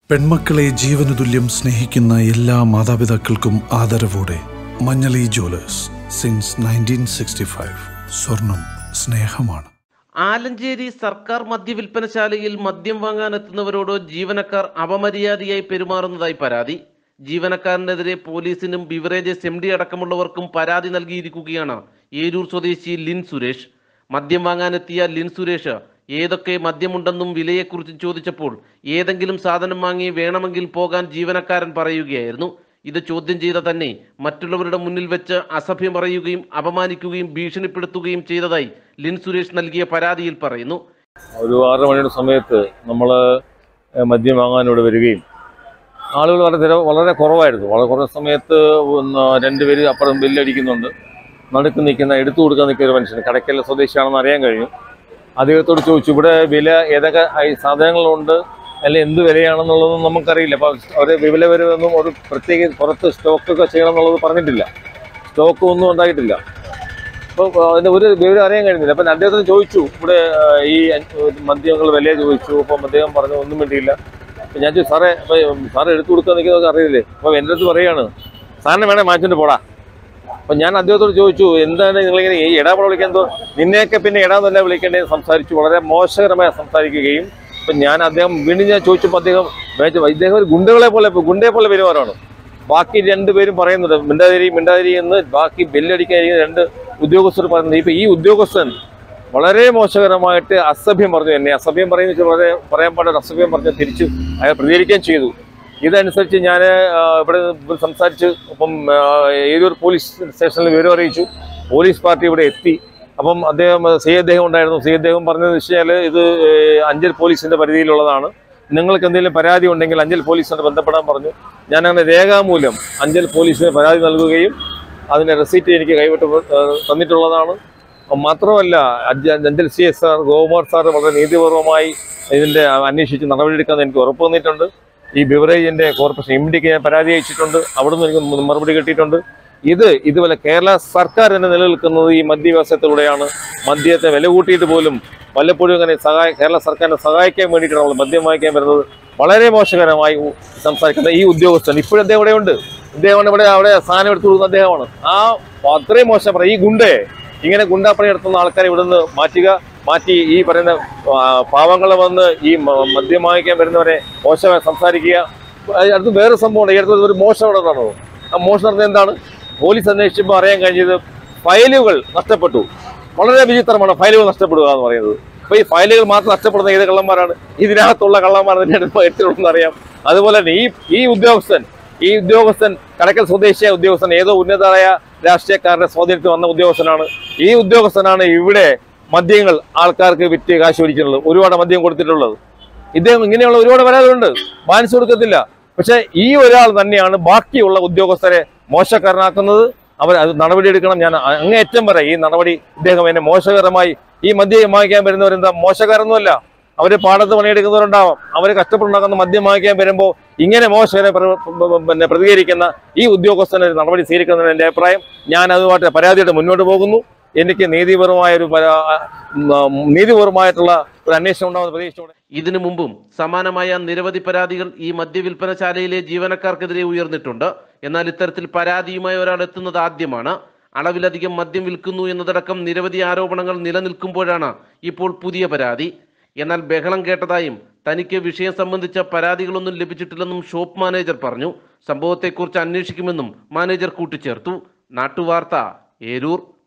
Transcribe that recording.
പെൺമക്കളെ ജീവനുതുല്യം സ്നേഹിക്കുന്ന എല്ലാ മാതാപിതാക്കൾക്കും ആദരവോടെ Manjali jewellers since nineteen sixty five സ്വർണം സ്നേഹമാണ് ആലഞ്ചേരി സർക്കാർ മദ്യവിൽപ്പനശാലയിൽ മദ്യം വാങ്ങാനെത്തുന്നവരോട് ജീവനക്കാർ അപമര്യാദയായി പെരുമാറുന്നതായി പരാതി ജീവനക്കാരനെതിരെ പോലീസിനും ബിവറേജസ് എം ഡി അടക്കമുള്ളവർക്കും പരാതി നൽകിയിരിക്കുകയാണ് ഏരൂർ സ്വദേശി ലിൻ സുരേഷ് മദ്യം വാങ്ങാനെത്തിയ ലിൻ സുരേഷ് ഏതൊക്കെ മദ്യമുണ്ടെന്നും വിലയെക്കുറിച്ച് ചോദിച്ചപ്പോൾ ഏതെങ്കിലും സാധനം വാങ്ങി വേണമെങ്കിൽ പോകാൻ ജീവനക്കാരൻ പറയുകയായിരുന്നു ഇത് ചോദ്യം ചെയ്ത തന്നെ മറ്റുള്ളവരുടെ മുന്നിൽ വെച്ച് അസഭ്യം പറയുകയും അപമാനിക്കുകയും ഭീഷണിപ്പെടുത്തുകയും ചെയ്തതായി ലിൻ സുരേഷ് നൽകിയ പരാതിയിൽ പറയുന്നു ഒരു ആറര മണിയുടെ സമയത്ത് നമ്മൾ മദ്യം വാങ്ങാൻ ഇവിടെ വരികയും ആളുകൾ വളരെ തിര വളരെ കുറവായിരുന്നു വളരെ കുറഞ്ഞ സമയത്ത് ഒന്ന് രണ്ടുപേര് അപ്പുറം ബില്ലടിക്കുന്നുണ്ട് നടുക്ക് നിൽക്കുന്ന എടുത്തു കൊടുക്കാൻ നിൽക്കുന്ന ഒരു മനുഷ്യൻ കടക്കല്ല സ്വദേശിയാണെന്ന് അറിയാൻ കഴിഞ്ഞു അദ്ദേഹത്തോട് ചോദിച്ചു ഇവിടെ വില ഏതൊക്കെ ഐ- സാധനങ്ങളുണ്ട് അല്ലെങ്കിൽ എന്ത് വിലയാണെന്നുള്ളതൊന്നും നമുക്കറിയില്ല അപ്പോൾ അവർ വില വരുമെന്നും ഒരു പ്രത്യേക പുറത്ത് സ്റ്റോക്കൊക്കെ ചെയ്യണം എന്നുള്ളത് പറഞ്ഞിട്ടില്ല സ്റ്റോക്ക് ഒന്നും ഉണ്ടായിട്ടില്ല അപ്പോൾ അതിന്റെ ഒരു വിവരം അറിയാൻ കഴിയുന്നില്ല അപ്പം അദ്ദേഹത്തിന് ചോദിച്ചു ഇവിടെ ആ, ഈ മദ്യങ്ങൾ വില ചോദിച്ചു അപ്പം അദ്ദേഹം പറഞ്ഞു ഒന്നും വേണ്ടിയില്ല അപ്പം ഞാൻ ചോദിച്ചു സാറേ അപ്പം സാറ് എടുത്തു കൊടുക്കാൻ നിൽക്കുന്നതൊക്കെ അറിയില്ലേ അപ്പം എൻ്റെ അടുത്ത് പറയാണ് സാറിന് വേണേ മാറ്റിട്ട് പോടാ അപ്പം ഞാൻ അദ്ദേഹത്തോട് ചോദിച്ചു എന്താണ് നിങ്ങളിങ്ങനെ ഈ ഇടാപട വിളിക്കാൻ തോ നിന്നെയൊക്കെ പിന്നെ ഇടാന്നല്ല വിളിക്കേണ്ടത് സംസാരിച്ചു വളരെ മോശകരമായി സംസാരിക്കുകയും അപ്പം ഞാൻ അദ്ദേഹം വീണ്ടും ഞാൻ ചോദിച്ചപ്പോൾ അദ്ദേഹം മേച്ച ഇദ്ദേഹം ഒരു ഗുണ്ടകളെ പോലെ ഗുണ്ടയെ പോലെ പെരുമാറാണ് ബാക്കി രണ്ടുപേരും പറയുന്നുണ്ട് മിണ്ടാതിരി മിണ്ടാതിരി എന്ന് ബാക്കി ബെല്ലടിക്കാതിരിക്കുന്ന രണ്ട് ഉദ്യോഗസ്ഥർ പറയുന്നത് ഇപ്പൊ ഈ ഉദ്യോഗസ്ഥൻ വളരെ മോശകരമായിട്ട് അസഭ്യം പറഞ്ഞു എന്നെ അസഭ്യം പറയുന്ന വെച്ചാൽ വളരെ പറയാൻ പാടില്ല അസഭ്യം പറഞ്ഞ് തിരിച്ച് അയാൾ പ്രതികരിക്കുകയും ചെയ്തു ഇതനുസരിച്ച് ഞാൻ ഇവിടെ ഇവിടെ സംസാരിച്ച് അപ്പം ആ, ഏതൊരു പോലീസ് സ്റ്റേഷനിൽ വിവരം അറിയിച്ചു പോലീസ് പാർട്ടി ഇവിടെ എത്തി അപ്പം അദ്ദേഹം സി അദ്ദേഹം ഉണ്ടായിരുന്നു സി അദ്ദേഹം പറഞ്ഞതെന്ന് വെച്ച് കഴിഞ്ഞാൽ ഇത് ഏഹ്, അഞ്ചൽ പോലീസിന്റെ പരിധിയിലുള്ളതാണ് നിങ്ങൾക്ക് എന്തെങ്കിലും പരാതി ഉണ്ടെങ്കിൽ അഞ്ചൽ പോലീസിനോട് ബന്ധപ്പെടാൻ പറഞ്ഞു ഞാൻ അങ്ങനെ രേഖാമൂലം അഞ്ചൽ പോലീസിന് പരാതി നൽകുകയും അതിന്റെ റെസീറ്റ് എനിക്ക് കൈവിട്ട് ഏഹ്, തന്നിട്ടുള്ളതാണ് മാത്രമല്ല അഞ്ച- Anchal C S R Gokumar sir വളരെ നീതിപൂർവമായി ഇതിന്റെ അന്വേഷിച്ച് നടപടിയെടുക്കാൻ എനിക്ക് ഉറപ്പ് തന്നിട്ടുണ്ട് ഈ ബിവറേജിന്റെ കോർപ്പറേഷൻ എം ഡിക്ക് ഞാൻ പരാതി അയച്ചിട്ടുണ്ട് അവിടുന്ന് എനിക്ക് മ- മറുപടി കിട്ടിയിട്ടുണ്ട് ഇത് ഇതുപോലെ കേരള സർക്കാർ തന്നെ നിലനിൽക്കുന്നത് ഈ മദ്യവ്യവസായത്തിലൂടെയാണ് മദ്യത്തെ വില കൂട്ടിയിട്ട് പോലും വല്ലപ്പോഴും അങ്ങനെ സഹായ കേരള സർക്കാരിനെ സഹായിക്കാൻ വേണ്ടിയിട്ടാണ് നമ്മൾ മദ്യം വാങ്ങിക്കാൻ വരുന്നത് വളരെ മോശകരമായി ഉ- സംസാരിക്കുന്ന ഈ ഉദ്യോഗസ്ഥൻ ഇപ്പോഴും അദ്ദേഹം ഇവിടെയുണ്ട് ഇദ്ദേഹമാണ് ഇവിടെ അവിടെ സാധനം എടുത്തു കൊടുക്കുന്ന അദ്ദേഹമാണ് ആ അത്രയും മോശം പറയും ഈ ഗുണ്ടേ ഇങ്ങനെ ഗുണ്ടാപ്പണി നടത്തുന്ന ആൾക്കാരെ ഇവിടുന്ന് മാറ്റുക മാറ്റി ഈ പറയുന്ന ആ, പാവങ്ങളെ വന്ന് ഈ മ- മദ്യം വാങ്ങിക്കാൻ വരുന്നവരെ മോശമായി സംസാരിക്കുക അത് അടുത്ത് വേറെ സംഭവമുണ്ട് ഈ അടുത്ത് ഒരു മോശം നടന്നോ ആ മോശം നടന്നത് എന്താണ് പോലീസ് അന്വേഷിച്ചപ്പോൾ അറിയാൻ കഴിഞ്ഞത് ഫയലുകൾ നഷ്ടപ്പെട്ടു വളരെ വിചിത്രമാണ് ഫയലുകൾ നഷ്ടപ്പെടുക എന്ന് പറയുന്നത് അപ്പൊ ഈ ഫയലുകൾ മാത്രം നഷ്ടപ്പെടുന്ന ഏത് കള്ളന്മാരാണ് ഇതിനകത്തുള്ള കള്ളന്മാർ എടുത്തിട്ടുണ്ടെന്ന് അറിയാം അതുപോലെ തന്നെ ഈ ഈ ഉദ്യോഗസ്ഥൻ ഈ ഉദ്യോഗസ്ഥൻ കടക്കൽ സ്വദേശിയായ ഉദ്യോഗസ്ഥൻ ഏതോ ഉന്നതരായ രാഷ്ട്രീയക്കാരുടെ സ്വാധീനത്തിൽ വന്ന ഉദ്യോഗസ്ഥനാണ് ഈ ഉദ്യോഗസ്ഥനാണ് ഇവിടെ മദ്യങ്ങൾ ആൾക്കാർക്ക് വിറ്റ് കാശ് പിടിച്ചിട്ടുള്ളത് ഒരുപാട് മദ്യം കൊടുത്തിട്ടുള്ളത് ഇദ്ദേഹം ഇങ്ങനെയുള്ള ഒരുപാട് പരാതികളുണ്ട് മാനിച്ചു കൊടുക്കത്തില്ല പക്ഷെ ഈ ഒരാൾ തന്നെയാണ് ബാക്കിയുള്ള ഉദ്യോഗസ്ഥരെ മോശക്കാരനാക്കുന്നത് അവർ അത് നടപടിയെടുക്കണം ഞാൻ അങ്ങേയറ്റം വരെ ഈ നടപടി ഇദ്ദേഹം എന്നെ മോശകരമായി ഈ മദ്യം വാങ്ങിക്കാൻ വരുന്നവരെന്താ മോശക്കാരൊന്നുമല്ല അവര് പാടത്ത് പണിയെടുക്കുന്നവരുണ്ടാവാം അവർ കഷ്ടപ്പെട്ടുണ്ടാക്കുന്ന മദ്യം വാങ്ങിക്കാൻ വരുമ്പോൾ ഇങ്ങനെ മോശകരെ പ്ര- പ്ര- പിന്നെ പ്രതികരിക്കുന്ന ഈ ഉദ്യോഗസ്ഥന് ഒരു നടപടി സ്വീകരിക്കുന്നതാണ് എൻ്റെ അഭിപ്രായം ഞാൻ അതുമായിട്ട് പരാതിയായിട്ട് മുന്നോട്ട് പോകുന്നു എനിക്ക് നീതിപരമായ ഒരു പരാ- ഉം, നീതിപൂർവമായിട്ടുള്ള ഒരു അന്വേഷണം ഉണ്ടാകുന്ന പ്രതീക്ഷയോടെ ഇതിനു മുമ്പും സമാനമായ നിരവധി പരാതികൾ ഈ മദ്യവിൽപ്പനശാലയിലെ ജീവനക്കാർക്കെതിരെ ഉയർന്നിട്ടുണ്ട് എന്നാൽ ഇത്തരത്തിൽ പരാതിയുമായി ഒരാൾ എത്തുന്നത് ആദ്യമാണ് അളവിലധികം മദ്യം വിൽക്കുന്നു എന്നതടക്കം നിരവധി ആരോപണങ്ങൾ നിലനിൽക്കുമ്പോഴാണ് ഇപ്പോൾ പുതിയ പരാതി എന്നാൽ ബഹളം കേട്ടതായും തനിക്ക് വിഷയം സംബന്ധിച്ച പരാതികളൊന്നും ലഭിച്ചിട്ടില്ലെന്നും ഷോപ്പ് മാനേജർ പറഞ്ഞു സംഭവത്തെക്കുറിച്ച് അന്വേഷിക്കുമെന്നും മാനേജർ കൂട്ടിച്ചേർത്തു നാട്ടുവാർത്ത ഏരൂർ